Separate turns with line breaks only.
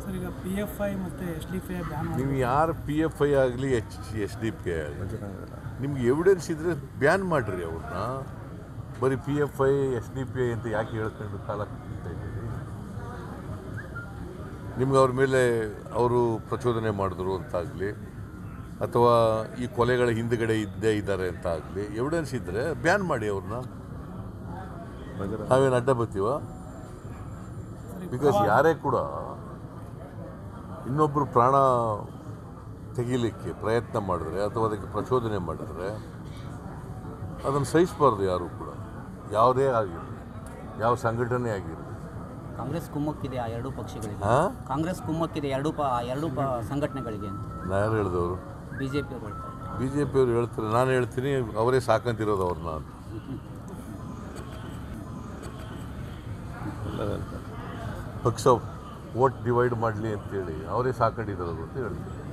sir ಈಗ P F I ಮತ್ತು H D P I ban
ನೀವು ಯಾರು ಪಿ ಎಫ್ ಐ ಆಗಲಿ H S D P I ಆಗಲಿ ನಿಮ್ಗೆ ಎವಿಡೆನ್ಸ್ ಇದ್ದರೆ ಬ್ಯಾನ್ ಮಾಡಿರಿ ಅವ್ರನ್ನ ಬರೀ P F I S D P I ಅಂತ ಯಾಕೆ ಹೇಳ್ಕೊಂಡು ಕಾಲ ಕಳೀತಾ ಇದ್ದೀರಿ ನಿಮ್ಗೆ ಅವ್ರ ಮೇಲೆ ಅವರು ಪ್ರಚೋದನೆ ಮಾಡಿದ್ರು ಅಂತಾಗಲಿ ಅಥವಾ ಈ ಕೊಲೆಗಳ ಹಿಂದುಗಡೆ ಇದ್ದೇ ಇದ್ದಾರೆ ಅಂತ ಆಗಲಿ ಎವಿಡೆನ್ಸ್ ಇದ್ದರೆ ಬ್ಯಾನ್ ಮಾಡಿ ಅವ್ರನ್ನ ನಾವೇನು ಅಡ್ಡ ಬರ್ತೀವ ಬಿಕಾಸ್ ಯಾರೇ ಕೂಡ ಇನ್ನೊಬ್ಬರು ಪ್ರಾಣ ತೆಗಿಲಿಕ್ಕೆ ಪ್ರಯತ್ನ ಮಾಡಿದ್ರೆ ಅಥವಾ ಅದಕ್ಕೆ ಪ್ರಚೋದನೆ ಮಾಡಿದ್ರೆ ಅದನ್ನು ಸಹಿಸಬಾರ್ದು ಯಾರು ಕೂಡ ಯಾವುದೇ ಆಗಿರಲಿ ಯಾವ ಸಂಘಟನೆ ಆಗಿರಲಿ
ಕಾಂಗ್ರೆಸ್ ಕುಮ್ಮಕ್ಕಿದೆ ಆ ಎರಡೂ ಪಕ್ಷಗಳಿಗೆ
ಹಾಂ
ಕಾಂಗ್ರೆಸ್ ಕುಮ್ಮಕ್ಕಿದೆ ಎರಡೂ ಪ ಆ ಎರಡೂ ಪ ಸಂಘಟನೆಗಳಿಗೆ ಅಂತ
ನಾ ಯಾರು ಹೇಳಿದವರು
ಬಿ ಜೆ ಪಿಯವರು ಹೇಳ್ತಾರೆ
ಬಿ ಜೆ ಪಿಯವರು ಹೇಳ್ತಾರೆ ನಾನು ಹೇಳ್ತೀನಿ ಅವರೇ ಸಾಕಂತಿರೋದು ಅವ್ರನ್ನ ಅಂತ ಪಕ್ಷ ವೋಟ್ ಡಿವೈಡ್ ಮಾಡಲಿ ಅಂತೇಳಿ ಅವರೇ ಸಾಕೊಂಡಿರೋದು ಅಂತ ಹೇಳ್ತೀನಿ